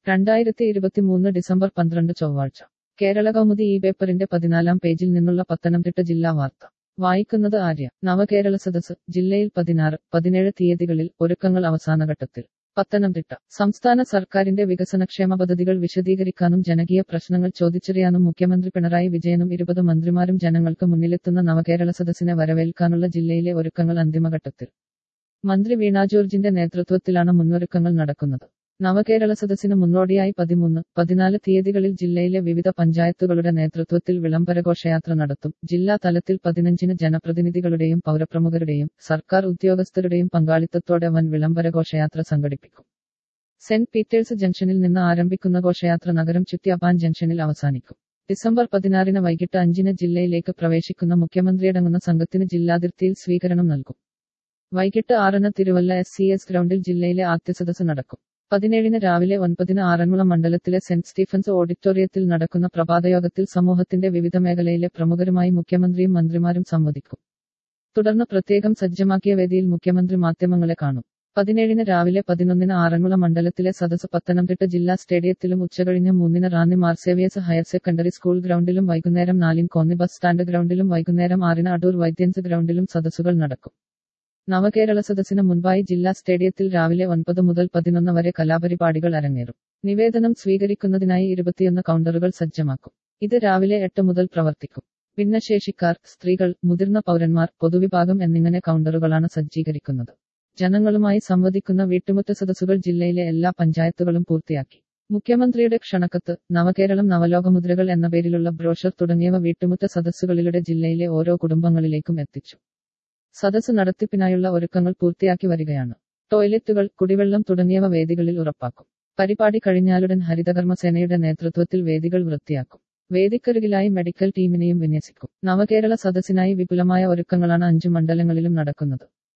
രണ്ടായിരത്തി ഇരുപത്തിമൂന്ന് ഡിസംബർ പന്ത്രണ്ട് ചൊവ്വാഴ്ച കേരള കൗമുദി ഈ പേപ്പറിന്റെ പതിനാലാം പേജിൽ നിന്നുള്ള പത്തനംതിട്ട ജില്ലാ വാർത്ത വായിക്കുന്നത് ആര്യ നവകേരള സദസ് ജില്ലയിൽ പതിനാറ് പതിനേഴ് തീയതികളിൽ ഒരുക്കങ്ങൾ അവസാനഘട്ടത്തിൽ പത്തനംതിട്ട സംസ്ഥാന സർക്കാരിന്റെ വികസനക്ഷേമ പദ്ധതികൾ വിശദീകരിക്കാനും ജനകീയ പ്രശ്നങ്ങൾ ചോദിച്ചറിയാനും മുഖ്യമന്ത്രി പിണറായി വിജയനും ഇരുപത് മന്ത്രിമാരും ജനങ്ങൾക്ക് മുന്നിലെത്തുന്ന നവകേരള സദസ്സിനെ വരവേൽക്കാനുള്ള ജില്ലയിലെ ഒരുക്കങ്ങൾ അന്തിമഘട്ടത്തിൽ മന്ത്രി വീണ ജോർജിന്റെ നേതൃത്വത്തിലാണ് മുന്നൊരുക്കങ്ങൾ നടക്കുന്നത് നവകേരള സദസ്സിന് മുന്നോടിയായി പതിമൂന്ന് പതിനാല് തീയതികളിൽ ജില്ലയിലെ വിവിധ പഞ്ചായത്തുകളുടെ നേതൃത്വത്തിൽ വിളംബര ഘോഷയാത്ര നടത്തും ജില്ലാ തലത്തിൽ പതിനഞ്ചിന് ജനപ്രതിനിധികളുടെയും പൗരപ്രമുഖരുടെയും സർക്കാർ ഉദ്യോഗസ്ഥരുടെയും പങ്കാളിത്തത്തോടെ വൻ വിളംബര ഘോഷയാത്ര സംഘടിപ്പിക്കും സെന്റ് പീറ്റേഴ്സ് ജംഗ്ഷനിൽ നിന്ന് ആരംഭിക്കുന്ന ഘോഷയാത്ര നഗരം ചുറ്റി അപാൻ ജംഗ്ഷനിൽ അവസാനിക്കും ഡിസംബർ പതിനാറിന് വൈകിട്ട് അഞ്ചിന് ജില്ലയിലേക്ക് പ്രവേശിക്കുന്ന മുഖ്യമന്ത്രിയടങ്ങുന്ന സംഘത്തിന് ജില്ലാതിർത്തിയിൽ സ്വീകരണം നൽകും വൈകിട്ട് ആറിന് തിരുവല്ല എസ് സി എസ് ഗ്രൗണ്ടിൽ ജില്ലയിലെ ആദ്യ സദസ്സ് നടക്കും പതിനേഴിന് രാവിലെ ഒൻപതിന് ആറന്മുള മണ്ഡലത്തിലെ സെന്റ് സ്റ്റീഫൻസ് ഓഡിറ്റോറിയത്തിൽ നടക്കുന്ന പ്രഭാതയോഗത്തിൽ സമൂഹത്തിന്റെ വിവിധ മേഖലയിലെ പ്രമുഖരുമായി മുഖ്യമന്ത്രിയും മന്ത്രിമാരും സംവദിക്കും തുടർന്ന് പ്രത്യേകം സജ്ജമാക്കിയ വേദിയിൽ മുഖ്യമന്ത്രി മാധ്യമങ്ങളെ കാണും പതിനേഴിന് രാവിലെ പതിനൊന്നിന് ആറന്മുള മണ്ഡലത്തിലെ സദസ് പത്തനംതിട്ട ജില്ലാ സ്റ്റേഡിയത്തിലും ഉച്ചകഴിഞ്ഞ് മൂന്നിന് Ranni Mar Severios higher secondary school ഗ്രൗണ്ടിലും വൈകുന്നേരം നാലിന് കോന്നി ബസ് സ്റ്റാൻഡ് ഗ്രൗണ്ടിലും വൈകുന്നേരം ആറിന് അടൂർ വൈദ്യൻസ് ഗ്രൗണ്ടിലും സദസ്സുകൾ നടക്കും നവകേരള സദസ്സിന് മുൻപായി ജില്ലാ സ്റ്റേഡിയത്തിൽ രാവിലെ ഒൻപത് മുതൽ പതിനൊന്ന് വരെ കലാപരിപാടികൾ അരങ്ങേറും നിവേദനം സ്വീകരിക്കുന്നതിനായി ഇരുപത്തിയൊന്ന് കൗണ്ടറുകൾ സജ്ജമാക്കും ഇത് രാവിലെ എട്ട് മുതൽ പ്രവർത്തിക്കും ഭിന്നശേഷിക്കാർ സ്ത്രീകൾ മുതിർന്ന പൗരന്മാർ പൊതുവിഭാഗം എന്നിങ്ങനെ കൗണ്ടറുകളാണ് സജ്ജീകരിക്കുന്നത് ജനങ്ങളുമായി സംവദിക്കുന്ന വീട്ടുമുറ്റ സദസ്സുകൾ ജില്ലയിലെ എല്ലാ പഞ്ചായത്തുകളും പൂർത്തിയാക്കി മുഖ്യമന്ത്രിയുടെ ക്ഷണക്കത്ത് നവകേരളം നവലോകമുദ്രകൾ എന്ന പേരിലുള്ള ബ്രോഷർ തുടങ്ങിയവ വീട്ടുമുറ്റ സദസ്സുകളിലൂടെ ജില്ലയിലെ ഓരോ കുടുംബങ്ങളിലേക്കും എത്തിച്ചു സദസ് നടത്തിപ്പിനായുള്ള ഒരുക്കങ്ങൾ പൂർത്തിയാക്കി വരികയാണ് ടോയ്ലറ്റുകൾ കുടിവെള്ളം തുടങ്ങിയവ വേദികളിൽ ഉറപ്പാക്കും പരിപാടി കഴിഞ്ഞാലുടൻ ഹരിതകർമ്മസേനയുടെ നേതൃത്വത്തിൽ വേദികൾ വൃത്തിയാക്കും വേദിക്കരികിലായി മെഡിക്കൽ ടീമിനെയും വിന്യസിക്കും നവകേരള സദസ്സിനായി വിപുലമായ ഒരുക്കങ്ങളാണ് അഞ്ചു മണ്ഡലങ്ങളിലും നടക്കുന്നത്